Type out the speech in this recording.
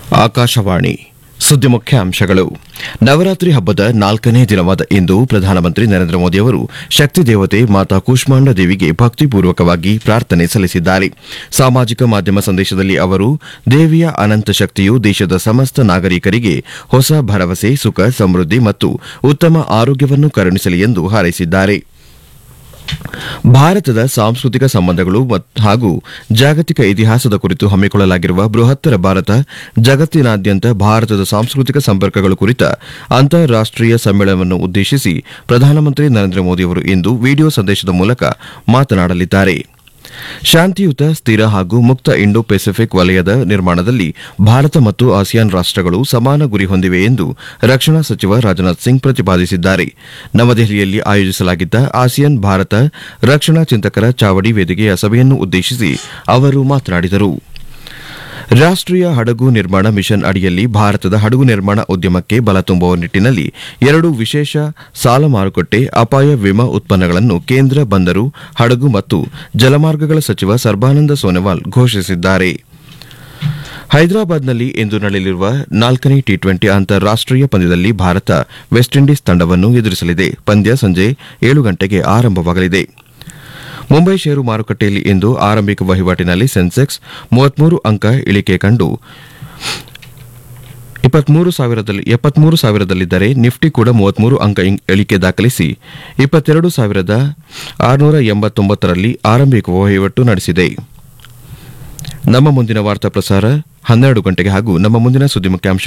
ಆಕಾಶವಾಣಿ ಸುದ್ದಿ ಮುಖ್ಯಾಂಶಗಳು ನವರಾತ್ರಿ ಹಬ್ಬದ ನಾಲ್ಕನೇ ದಿನವಾದ ಇಂದು ಪ್ರಧಾನಮಂತ್ರಿ ನರೇಂದ್ರ ಮೋದಿಯವರು ಶಕ್ತಿ ದೇವತೆ ಮಾತಾ ಕೂಷ್ಮಾಂಡ ದೇವಿಗೆ ಭಕ್ತಿಪೂರ್ವಕವಾಗಿ ಪ್ರಾರ್ಥನೆ ಸಲ್ಲಿಸಿದ್ದಾರೆ ಸಾಮಾಜಿಕ ಮಾಧ್ಯಮ ಸಂದೇಶದಲ್ಲಿ ಅವರು ದೇವಿಯ ಅನಂತ ಶಕ್ತಿಯು ದೇಶದ ಸಮಸ್ತ ನಾಗರಿಕರಿಗೆ ಹೊಸ ಭರವಸೆ ಸುಖ ಸಮೃದ್ಧಿ ಮತ್ತು ಉತ್ತಮ ಆರೋಗ್ಯವನ್ನು ಕರುಣಿಸಲಿ ಎಂದು ಹಾರೈಸಿದ್ದಾರೆ ಭಾರತದ ಸಾಂಸ್ಕೃತಿಕ ಸಂಬಂಧಗಳು ಮತ್- ಹಾಗೂ ಜಾಗತಿಕ ಇತಿಹಾಸದ ಕುರಿತು ಹಮ್ಮಿಕೊಳ್ಳಲಾಗಿರುವ ಬೃಹತ್ತರ ಭಾರತ ಜಗತ್ತಿನಾದ್ಯಂತ ಭಾರತದ ಸಾಂಸ್ಕೃತಿಕ ಸಂಪರ್ಕಗಳು ಕುರಿತ ಅಂತಾರಾಷ್ಟೀಯ ಸಮ್ಮೇಳನವನ್ನು ಉದ್ದೇಶಿಸಿ ಪ್ರಧಾನಮಂತ್ರಿ ನರೇಂದ್ರ ಮೋದಿಯವರು ಇಂದು ವಿಡಿಯೋ ಸಂದೇಶದ ಮೂಲಕ ಮಾತನಾಡಲಿದ್ದಾರೆ ಶಾಂತಿಯುತ ಸ್ಥಿರ ಹಾಗೂ ಮುಕ್ತ ಇಂಡೋ ಪೆಸಿಫಿಕ್ ವಲಯದ ನಿರ್ಮಾಣದಲ್ಲಿ ಭಾರತ ಮತ್ತು ಆಸಿಯಾನ್ ರಾಷ್ಟಗಳು ಸಮಾನ ಗುರಿ ಹೊಂದಿವೆ ಎಂದು ರಕ್ಷಣಾ ಸಚಿವ ರಾಜನಾಥ್ ಸಿಂಗ್ ಪ್ರತಿಪಾದಿಸಿದ್ದಾರೆ ನವದೆಹಲಿಯಲ್ಲಿ ಆಯೋಜಿಸಲಾಗಿದ್ದ ಆಸಿಯಾನ್ ಭಾರತ ರಕ್ಷಣಾ ಚಿಂತಕರ ಚಾವಡಿ ವೇದಿಕೆಯ ಸಭೆಯನ್ನು ಉದ್ದೇಶಿಸಿ ಅವರು ಮಾತನಾಡಿದರು ರಾಷ್ಟೀಯ ಹಡಗು ನಿರ್ಮಾಣ ಮಿಷನ್ ಅಡಿಯಲ್ಲಿ ಭಾರತದ ಹಡಗು ನಿರ್ಮಾಣ ಉದ್ಯಮಕ್ಕೆ ಬಲ ತುಂಬುವ ನಿಟ್ಟಿನಲ್ಲಿ ಎರಡು ವಿಶೇಷ ಸಾಲ ಮಾರುಕಟ್ಟೆ ಅಪಾಯ ವಿಮಾ ಉತ್ಪನ್ನಗಳನ್ನು ಕೇಂದ್ರ ಬಂದರು ಹಡಗು ಮತ್ತು ಜಲಮಾರ್ಗಗಳ ಸಚಿವ ಸರ್ಬಾನಂದ ಸೋನೋವಾಲ್ ಘೋಷಿಸಿದ್ದಾರೆ ಹೈದರಾಬಾದ್ನಲ್ಲಿ ಇಂದು ನಡೆಯಲಿರುವ ನಾಲ್ಕನೇ ಟಿ ಟ್ವೆಂಟಿ ಅಂತಾರಾಷ್ಟೀಯ ಪಂದ್ಯದಲ್ಲಿ ಭಾರತ ವೆಸ್ಟ್ ಇಂಡೀಸ್ ತಂಡವನ್ನು ಎದುರಿಸಲಿದೆ ಪಂದ್ಯ ಸಂಜೆ ಏಳು ಗಂಟೆಗೆ ಆರಂಭವಾಗಲಿದೆ ಮುಂಬೈ ಷೇರು ಮಾರುಕಟ್ಟೆಯಲ್ಲಿ ಇಂದು ಆರಂಭಿಕ ವಹಿವಾಟಿನಲ್ಲಿ ಸೆನ್ಸೆಕ್ಸ್ ಮೂವತ್ಮೂರು ಅಂಕ ಇಳಿಕೆ ಕಂಡು ಇಪ್ಪತ್ಮೂರು ಸಾವಿರದಲ್ಲಿ ಎಪ್ಪತ್ಮೂರು ಸಾವಿರದಲ್ಲಿದ್ದರೆ ನಿಫ್ಟಿ ಕೂಡ ಮೂವತ್ಮೂರು ಅಂಕ ಇಂ- ಇಳಿಕೆ ದಾಖಲಿಸಿ ಇಪ್ಪತ್ತೆರಡು ಸಾವಿರದ ಆರುನೂರ ಎಂಬತ್ತೊಂಬತ್ತರಲ್ಲಿ ಆರಂಭಿಕ ವಹಿವಾಟು ನಡೆಸಿದೆ ನಮ್ಮ ಮುಂದಿನ ವಾರ್ತಾ ಪ್ರಸಾರ ಹನ್ನೆರಡು ಗಂಟೆಗೆ ಹಾಗೂ ನಮ್ಮ ಮುಂದಿನ ಸುದ್ದಿ ಮುಖ್ಯಾಂಶ